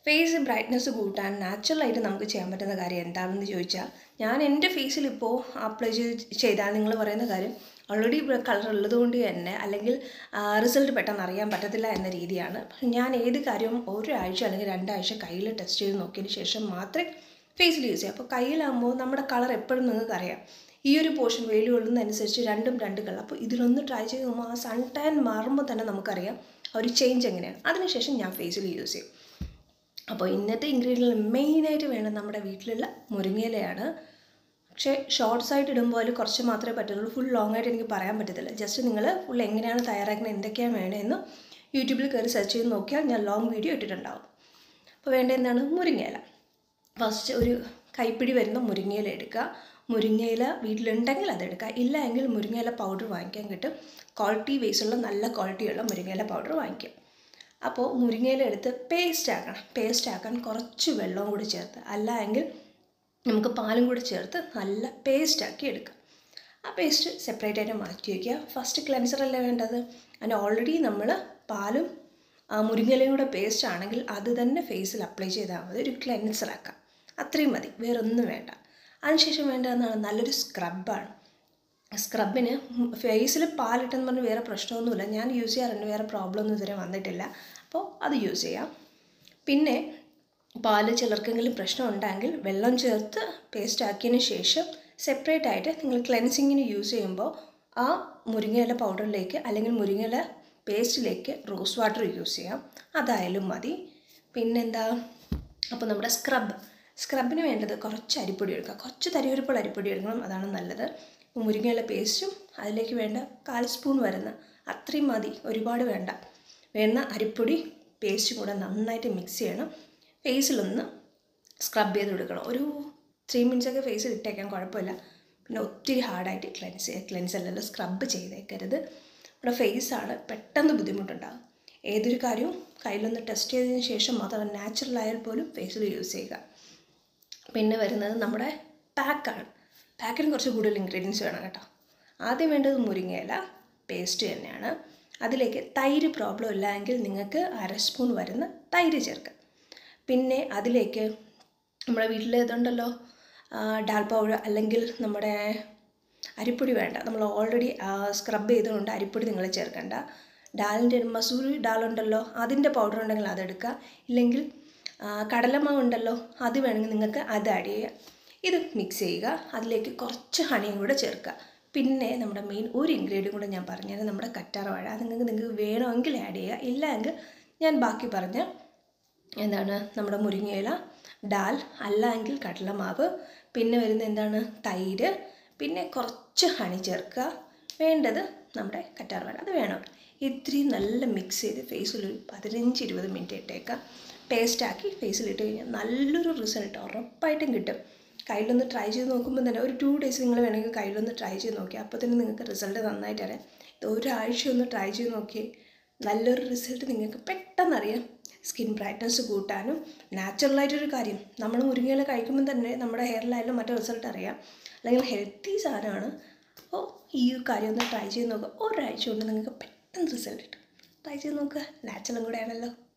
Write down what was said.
face brightness കൂട്ടാൻ നാച്ചുറലായിട്ട് നമുക്ക് ചെയ്യാൻ പറ്റുന്ന കാര്യം എന്താണെന്ന് ചോദിച്ചാൽ ഞാൻ എൻ്റെ ഫേസിൽ ഇപ്പോൾ അപ്ലൈ ചെയ്ത് ചെയ്താൽ നിങ്ങൾ പറയുന്ന കാര്യം ഓൾറെഡി കളർ ഉള്ളതുകൊണ്ട് തന്നെ അല്ലെങ്കിൽ റിസൾട്ട് പെട്ടെന്ന് അറിയാൻ പറ്റത്തില്ല എന്ന രീതിയാണ് ഞാൻ ഏത് കാര്യവും ഒരാഴ്ച അല്ലെങ്കിൽ രണ്ടാഴ്ച കയ്യിൽ ടെസ്റ്റ് ചെയ്ത് നോക്കിയതിന് ശേഷം മാത്രമേ ഫേസിൽ യൂസ് ചെയ്യാം അപ്പോൾ കയ്യിലാകുമ്പോൾ നമ്മുടെ കളർ എപ്പോഴും നിങ്ങൾക്ക് അറിയാം ഈ ഒരു പോർഷൻ വെയിൽ കൊള്ളുന്നതനുസരിച്ച് രണ്ടും രണ്ട് കളർ അപ്പോൾ ഇതിലൊന്ന് ട്രൈ ചെയ്ത് നോക്കുമ്പോൾ ആ സൺ ടാൻ മാറുമ്പോൾ തന്നെ നമുക്കറിയാം ആ ഒരു ചേഞ്ച് എങ്ങനെയാണ് അതിനുശേഷം ഞാൻ ഫേസിൽ യൂസ് ചെയ്യും അപ്പോൾ ഇന്നത്തെ ഇൻഗ്രീഡിയൻറ്റ് മെയിനായിട്ട് വേണ്ടത് നമ്മുടെ വീട്ടിലുള്ള മുരിങ്ങയിലയാണ് പക്ഷേ ഷോർട്സ് ആയിട്ട് ഇടുമ്പോൾ അതിൽ കുറച്ച് മാത്രമേ പറ്റുള്ളൂ ഫുൾ ലോങ് ആയിട്ട് എനിക്ക് പറയാൻ പറ്റത്തില്ല ജസ്റ്റ് നിങ്ങൾ ഫുൾ എങ്ങനെയാണ് തയ്യാറാക്കുന്നത് എന്തൊക്കെയാണ് വേണ്ടതെന്ന് യൂട്യൂബിൽ കയറി സെർച്ച് ചെയ്ത് നോക്കിയാൽ ഞാൻ ലോങ് വീഡിയോ ഇട്ടിട്ടുണ്ടാവും അപ്പോൾ വേണ്ട എന്താണ് മുരിങ്ങയില ഫസ്റ്റ് ഒരു കൈപ്പിടി വരുന്ന മുരിങ്ങയില എടുക്കുക മുരിങ്ങയില വീട്ടിലുണ്ടെങ്കിൽ അതെടുക്കുക ഇല്ല എങ്കിൽ മുരിങ്ങയില പൗഡർ വാങ്ങിക്കാൻ കിട്ടും ക്വാളിറ്റി ബേസുള്ള നല്ല ക്വാളിറ്റിയുള്ള മുരിങ്ങയില പൗഡർ വാങ്ങിക്കും അപ്പോൾ മുരിങ്ങയില എടുത്ത് പേസ്റ്റ് ആക്കണം പേസ്റ്റ് ആക്കാൻ കുറച്ച് വെള്ളവും കൂടി ചേർത്ത് അല്ല എങ്കിൽ നമുക്ക് പാലും കൂടി ചേർത്ത് നല്ല പേസ്റ്റ് ആക്കി എടുക്കാം ആ പേസ്റ്റ് സെപ്പറേറ്റ് ആയിട്ട് മാറ്റി വയ്ക്കുക ഫസ്റ്റ് ക്ലെൻസർ അല്ലേ വേണ്ടത് അതിന് ഓൾറെഡി നമ്മൾ പാലും ആ മുരിങ്ങയിലയും കൂടെ പേസ്റ്റ് ആണെങ്കിൽ അത് തന്നെ ഫേസിൽ അപ്ലൈ ചെയ്താൽ മതി ഒരു ക്ലെൻസർ ആക്കാം അത്രയും മതി വേറൊന്നും വേണ്ട അതിനുശേഷം വേണ്ടതെന്നാണ് നല്ലൊരു സ്ക്രബാണ് സ്ക്രബിന് ഫേസിൽ പാലിട്ടെന്ന് പറഞ്ഞ് വേറെ പ്രശ്നമൊന്നുമില്ല ഞാൻ യൂസ് ചെയ്യാറുണ്ട് വേറെ പ്രോബ്ലം ഒന്നും ഇതുവരെ വന്നിട്ടില്ല അപ്പോൾ അത് യൂസ് ചെയ്യാം പിന്നെ പാല് ചിലർക്കെങ്കിലും പ്രശ്നം ഉണ്ടെങ്കിൽ വെള്ളം ചേർത്ത് പേസ്റ്റ് ആക്കിയതിന് ശേഷം സെപ്പറേറ്റ് ആയിട്ട് നിങ്ങൾ ക്ലെൻസിങ്ങിന് യൂസ് ചെയ്യുമ്പോൾ ആ മുരിങ്ങയില പൗഡറിലേക്ക് അല്ലെങ്കിൽ മുരിങ്ങയില പേസ്റ്റിലേക്ക് റോസ് വാട്ടർ യൂസ് ചെയ്യാം അതായാലും മതി പിന്നെന്താ അപ്പോൾ നമ്മുടെ സ്ക്രബ് സ്ക്രബിന് വേണ്ടത് കുറച്ച് അരിപ്പൊടി എടുക്കുക കുറച്ച് തരിയൊരുപ്പോൾ അരിപ്പൊടി എടുക്കണം അതാണ് നല്ലത് മുരിങ്ങയില പേസ്റ്റും അതിലേക്ക് വേണ്ട കാൽ സ്പൂൺ വരുന്ന അത്രയും മതി ഒരുപാട് വേണ്ട വേണ്ട അരിപ്പൊടി പേസ്റ്റും കൂടെ നന്നായിട്ട് മിക്സ് ചെയ്യണം ഫേസിലൊന്ന് സ്ക്രബ് ചെയ്ത് കൊടുക്കണം ഒരു ത്രീ മിനിറ്റ്സൊക്കെ ഫേസിൽ ഇട്ടേക്കാൻ കുഴപ്പമില്ല പിന്നെ ഒത്തിരി ഹാർഡായിട്ട് ക്ലെൻസ് ചെയ്യുക ക്ലെൻസ് അല്ലല്ലോ സ്ക്രബ് ചെയ്തേക്കരുത് നമ്മുടെ ഫേസാണ് പെട്ടെന്ന് ബുദ്ധിമുട്ടുണ്ടാകും ഏതൊരു കാര്യവും കയ്യിലൊന്ന് ടെസ്റ്റ് ചെയ്തതിന് ശേഷം മാത്രം നാച്ചുറൽ ആയാൽ പോലും ഫേസിൽ യൂസ് ചെയ്യുക പിന്നെ വരുന്നത് നമ്മുടെ പാക്കാണ് പാക്കിന് കുറച്ച് കൂടുതൽ ഇൻഗ്രീഡിയൻസ് വേണം കേട്ടോ ആദ്യം വേണ്ടത് മുരിങ്ങയില പേസ്റ്റ് തന്നെയാണ് അതിലേക്ക് തൈര് പ്രോബ്ലം ഇല്ല എങ്കിൽ നിങ്ങൾക്ക് അര സ്പൂൺ വരുന്ന തൈര് ചേർക്കാം പിന്നെ അതിലേക്ക് നമ്മുടെ വീട്ടിൽ ഇതുണ്ടല്ലോ ഡാൽ പൗഡർ അല്ലെങ്കിൽ നമ്മുടെ അരിപ്പൊടി വേണ്ട നമ്മൾ ഓൾറെഡി സ്ക്രബ് ചെയ്തുകൊണ്ട് അരിപ്പൊടി നിങ്ങൾ ചേർക്കണ്ട ഡാലിൻ്റെ മസൂരി ഡാലുണ്ടല്ലോ അതിൻ്റെ പൗഡർ ഉണ്ടെങ്കിൽ അതെടുക്കുക ഇല്ലെങ്കിൽ കടലമാവ് ഉണ്ടല്ലോ അത് വേണമെങ്കിൽ നിങ്ങൾക്ക് അത് ആഡ് ചെയ്യുക ഇത് മിക്സ് ചെയ്യുക അതിലേക്ക് കുറച്ച് ഹണിയും കൂടെ ചേർക്കുക പിന്നെ നമ്മുടെ മെയിൻ ഒരു ഇൻഗ്രീഡിയൻ കൂടെ ഞാൻ പറഞ്ഞത് നമ്മുടെ കറ്റാർ വാഴ അത് നിങ്ങൾക്ക് നിങ്ങൾക്ക് വേണമെങ്കിൽ ആഡ് ചെയ്യുക ഇല്ല എങ്കിൽ ഞാൻ ബാക്കി പറഞ്ഞ എന്താണ് നമ്മുടെ മുരിങ്ങയില ഡാൽ അല്ല എങ്കിൽ കടലമാവ് പിന്നെ വരുന്ന എന്താണ് തൈര് പിന്നെ കുറച്ച് ഹണി ചേർക്കുക വേണ്ടത് നമ്മുടെ കറ്റാർ വാഴ അത് വേണം ഇത്രയും നല്ല മിക്സ് ചെയ്ത് ഫേസിൽ ഒരു പതിനഞ്ച് ഇരുപത് മിനിറ്റ് ഇട്ടേക്കാം പേസ്റ്റാക്കി ഫേസിൽ ഇട്ട് കഴിഞ്ഞാൽ നല്ലൊരു റിസൾട്ട് ഉറപ്പായിട്ടും കിട്ടും കയ്യിലൊന്ന് ട്രൈ ചെയ്ത് നോക്കുമ്പോൾ തന്നെ ഒരു ടു ഡേയ്സ് നിങ്ങൾ വേണമെങ്കിൽ കയ്യിലൊന്ന് ട്രൈ ചെയ്ത് നോക്കി അപ്പോൾ തന്നെ നിങ്ങൾക്ക് റിസൾട്ട് നന്നായിട്ട് അറിയാം ഇത് ഒരാഴ്ച ഒന്ന് ട്രൈ ചെയ്ത് നോക്കി നല്ലൊരു റിസൾട്ട് നിങ്ങൾക്ക് പെട്ടെന്ന് അറിയാം സ്കിൻ ബ്രൈറ്റ്നസ് കൂട്ടാനും നാച്ചുറലായിട്ടൊരു കാര്യം നമ്മൾ മുരിങ്ങയില കഴിക്കുമ്പോൾ തന്നെ നമ്മുടെ ഹെയറിലായാലും മറ്റേ റിസൾട്ട് അറിയാം അല്ലെങ്കിൽ ഹെൽത്തി സാധനമാണ് അപ്പോൾ ഈ ഒരു കാര്യം ഒന്ന് ട്രൈ ചെയ്ത് നോക്കുക ഒരാഴ്ച കൊണ്ട് നിങ്ങൾക്ക് പെട്ടെന്ന് റിസൾട്ട് കിട്ടും ട്രൈ ചെയ്ത് നോക്കുക നാച്ചുറലും കൂടെ ആണല്ലോ